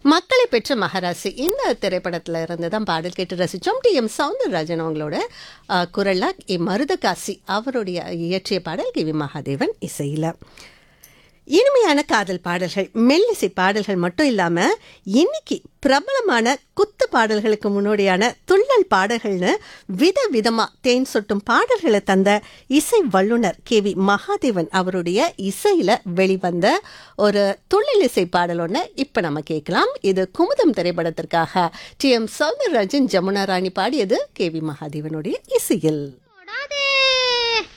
மக்களை பெற்ற மகராசி இந்த திரைப்படத்தில் இருந்து தான் பாடல் கேட்டு ரசித்தோம் டி எம் சவுந்தரராஜன் அவங்களோட அஹ், குரல்ல இ மருதகாசி அவருடைய இயற்றிய பாடல் கி வி மகாதேவன் இசையில் இனிமையான காதல் பாடல்கள் மெல்லிசை பாடல்கள் மட்டும் இல்லாம இன்னைக்கு பிரபலமான குத்து பாடல்களுக்கு முன்னோடியான துள்ளல் பாடல்கள்னு வித விதமா தேன் சொட்டும் பாடல்களை தந்த இசை வல்லுனர் கே வி மகாதேவன் அவருடைய இசையில வெளிவந்த ஒரு துள்ளல் இசை பாடல் ஒன்று இப்போ நம்ம கேட்கலாம் இது குமுதம் திரைப்படத்திற்காக டி எம் சௌந்தரராஜன் ஜமுனா ராணி பாடியது கே வி மகாதேவனுடைய இசையில்